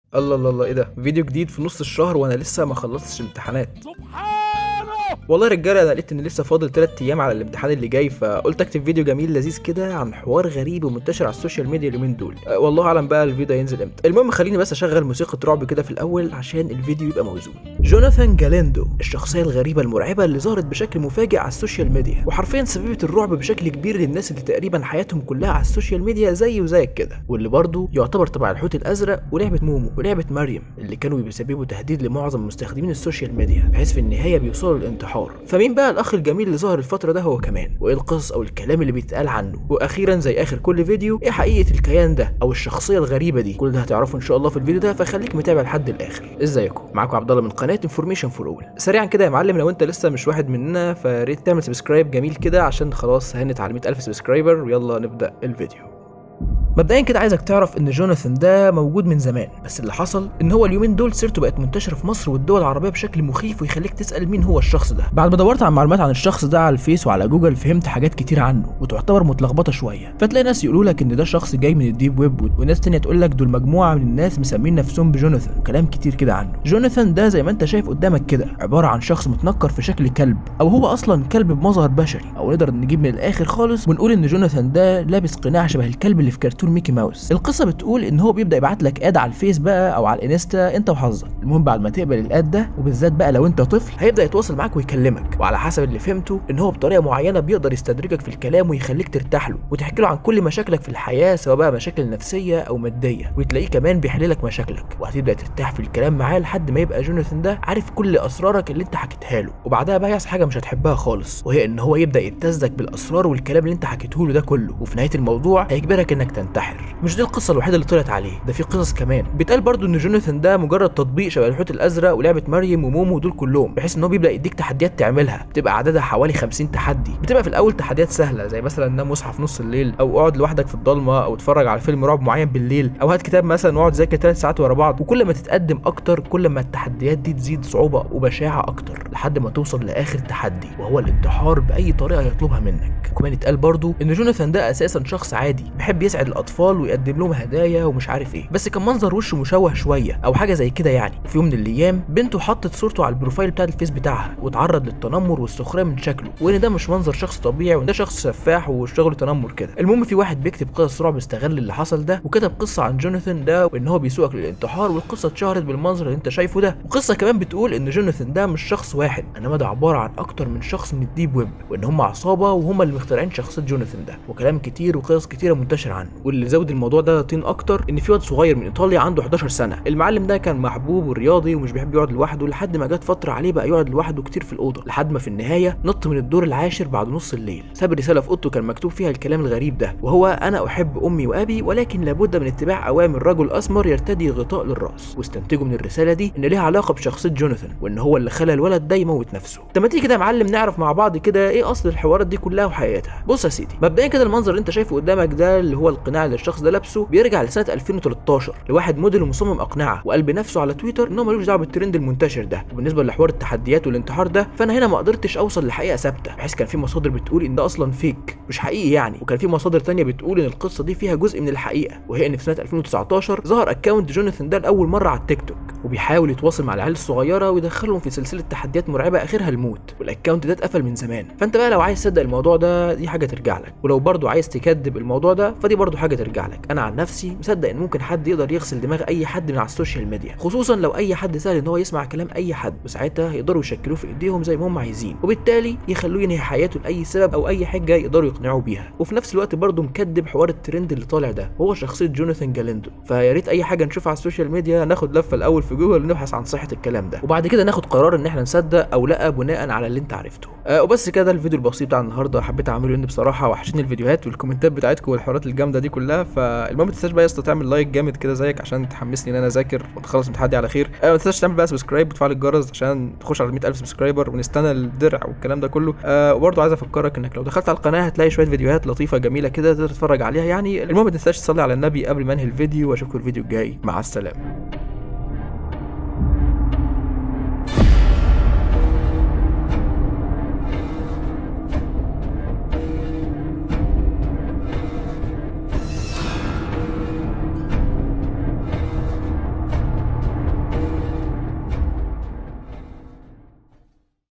الله الله الله ايه ده فيديو جديد في نص الشهر وانا لسه ما خلصتش امتحانات سبحانه والله يا رجاله انا لقيت ان لسه فاضل 3 ايام على الامتحان اللي جاي فقلت اكتب فيديو جميل لذيذ كده عن حوار غريب ومنتشر على السوشيال ميديا اليومين دول أه والله اعلم بقى الفيديو هينزل امتى المهم خليني بس اشغل موسيقى رعب كده في الاول عشان الفيديو يبقى موزون جوناثان جاليندو الشخصيه الغريبه المرعبه اللي ظهرت بشكل مفاجئ على السوشيال ميديا وحرفيا سببت الرعب بشكل كبير للناس اللي تقريبا حياتهم كلها على السوشيال ميديا زي وزيك كده واللي برضه يعتبر تبع الحوت الازرق ولعبه مومو ولعبه مريم اللي كانوا بيسببوا تهديد لمعظم مستخدمين السوشيال ميديا بحيث في النهايه بيوصلوا للانتحار فمين بقى الاخ الجميل اللي ظهر الفتره ده هو كمان وايه القصص او الكلام اللي بيتقال عنه واخيرا زي اخر كل فيديو ايه حقيقه الكيان ده او الشخصيه الغريبه دي كل ده هتعرفه ان شاء الله في الفيديو ده فخليك متابع لحد الاخر ازيكم معاكم عبد الله من قناه انفورميشن فور اول سريعا كده يا معلم لو انت لسه مش واحد مننا فريت تعمل سبسكرايب جميل كده عشان خلاص هنت على 100000 سبسكرايبر ويلا نبدا الفيديو مبدئيا كده عايزك تعرف ان جوناثان ده موجود من زمان بس اللي حصل ان هو اليومين دول سيرته بقت منتشره في مصر والدول العربيه بشكل مخيف ويخليك تسال مين هو الشخص ده بعد ما دورت على معلومات عن الشخص ده على الفيس وعلى جوجل فهمت حاجات كتير عنه وتعتبر متلخبطه شويه فتلاقي ناس يقولوا لك ان ده شخص جاي من الديب ويب وناس تانية تقول لك دول مجموعه من الناس مسمين نفسهم بجوناثان وكلام كتير كده عنه جوناثان ده زي ما انت شايف قدامك كده عباره عن شخص متنكر في شكل كلب او هو اصلا كلب بمظهر بشري او نقدر نجيب من الاخر خالص ونقول ان جوناثان ده لابس قناع شبه الكلب اللي في كرتون ميكي ماوس القصه بتقول ان هو بيبدا يبعت لك اد على الفيس بقى او على الانستا انت وحظك المهم بعد ما تقبل الاد ده وبالذات بقى لو انت طفل هيبدا يتواصل معاك ويكلمك وعلى حسب اللي فهمته ان هو بطريقه معينه بيقدر يستدرجك في الكلام ويخليك ترتاح له وتحكي له عن كل مشاكلك في الحياه سواء بقى مشاكل نفسيه او ماديه وتلاقيه كمان بيحل لك مشاكلك وهتبدا ترتاح في الكلام معاه لحد ما يبقى جوناثان ده عارف كل اسرارك اللي انت حكيتها له وبعدها بقى يحصل حاجه مش هتحبها خالص وهي ان هو يبدا يبتزك بالاسرار والكلام اللي انت حكيته له ده كله وفي نهايه الموضوع هيجبرك انك تنتحر مش دي القصه الوحيده اللي طلعت عليه ده في قصص كمان بيتقال برضو ان جوناثان ده مجرد تطبيق شبه الحوت الازرق ولعبه مريم ومومو دول كلهم بحيث ان هو بيبدا يديك تحديات تعملها بتبقى عددها حوالي 50 تحدي بتبقى في الاول تحديات سهله زي مثلا نام واصحى في نص الليل او اقعد لوحدك في الضلمه او اتفرج على فيلم رعب معين بالليل او هات كتاب مثلا واقعد ذاكر 3 ساعات ورا بعض وكل ما تتقدم اكتر كل ما التحديات دي تزيد صعوبه وبشاعه اكتر لحد ما توصل لاخر تحدي وهو الانتحار باي طريقه يطلبها منك كمان اتقال برضو ان جوناثان ده اساسا شخص عادي بيحب يسعد الاطفال ويقدم لهم هدايا ومش عارف ايه بس كان منظر وشه مشوه شويه او حاجه زي كده يعني في يوم من الايام بنته حطت صورته على البروفايل بتاع الفيس بتاعها واتعرض للتنمر والسخريه من شكله وان ده مش منظر شخص طبيعي وان ده شخص سفاح وشغله تنمر كده المهم في واحد بيكتب قصص رعب استغل اللي حصل ده وكتب قصه عن جوناثان ده وان هو بيسوقك للانتحار والقصه اتشهرت بالمنظر اللي انت شايفه ده وقصه كمان بتقول ان جوناثان ده مش شخص واحد انما ده عباره عن اكتر من شخص من الديب ويب وان هم عصابه وهم اللي مخترعين شخصيه جوناثان ده وكلام كتير وقصص كتيره منتشره عنه واللي زود الموضوع ده طين اكتر ان في واد صغير من ايطاليا عنده 11 سنه المعلم ده كان محبوب ورياضي ومش بيحب يقعد لوحده لحد ما جت فتره عليه بقى يقعد لوحده كتير في الاوضه لحد ما في النهايه نط من الدور العاشر بعد نص الليل ساب رساله في اوضته كان مكتوب فيها الكلام الغريب ده وهو انا احب امي وابي ولكن لابد من اتباع اوامر رجل اسمر يرتدي غطاء للراس واستنتجوا من الرساله دي ان ليها علاقه بشخصيه جوناثان وان هو اللي خلى الولد ده يموت نفسه طب ما تيجي كده يا معلم نعرف مع بعض كده ايه اصل الحوارات دي كلها وحقيقتها بص يا سيدي مبدئيا كده المنظر اللي انت شايفه قدامك ده اللي هو القناع اللي الشخص ده لابسه بيرجع لسنه 2013 لواحد موديل ومصمم اقنعه وقال بنفسه على تويتر ان هو ملوش دعوه بالترند المنتشر ده وبالنسبه لحوار التحديات والانتحار ده فانا هنا ما قدرتش اوصل لحقيقه ثابته بحيث كان في مصادر بتقول ان ده اصلا فيك مش حقيقي يعني وكان في مصادر تانية بتقول ان القصه دي فيها جزء من الحقيقه وهي ان في سنه 2019 ظهر اكونت جوناثان ده لاول مره على التيك توك وبيحاول يتواصل مع العيال الصغيره ويدخلهم في سلسله تحديات مرعبه اخرها الموت والاكونت ده اتقفل من زمان فانت بقى لو عايز تصدق الموضوع ده دي حاجه ترجع لك ولو برضو عايز تكذب الموضوع ده فدي برضو حاجه ترجع لك انا عن نفسي مصدق ان ممكن حد يقدر يغسل دماغ اي حد من على السوشيال ميديا خصوصا لو اي حد سهل ان هو يسمع كلام اي حد وساعتها يقدروا يشكلوه في ايديهم زي ما هم عايزين وبالتالي يخلوه ينهي حياته لاي سبب او اي حجه يقدروا يقنعوه بيها وفي نفس الوقت برضه مكدب حوار الترند اللي طالع ده هو شخصيه جوناثان جاليندو فيا ريت اي حاجه نشوفها على السوشيال ميديا ناخد لفه الاول في جوجل ونبحث عن صحه الكلام ده وبعد كده ناخد قرار ان احنا نصدق او لا بناء على اللي انت عرفته أه وبس كده ده الفيديو البسيط بتاع النهارده حبيت اعمله لان بصراحه وحشتني الفيديوهات والكومنتات بتاعتكم والحوارات الجامده دي كلها فالمهم ما تنساش بقى يا اسطى تعمل لايك جامد كده زيك عشان تحمسني ان انا اذاكر ونخلص الامتحان دي على خير أه ما تنساش تعمل بقى سبسكرايب وتفعل الجرس عشان تخش على 100000 سبسكرايبر ونستنى الدرع والكلام ده كله أه وبرضه عايز افكرك انك لو دخلت على القناه هتلاقي شويه فيديوهات لطيفه جميله كده تقدر تتفرج عليها يعني المهم ما تنساش تصلي على النبي قبل ما انهي الفيديو واشوفكم الفيديو الجاي مع السلامه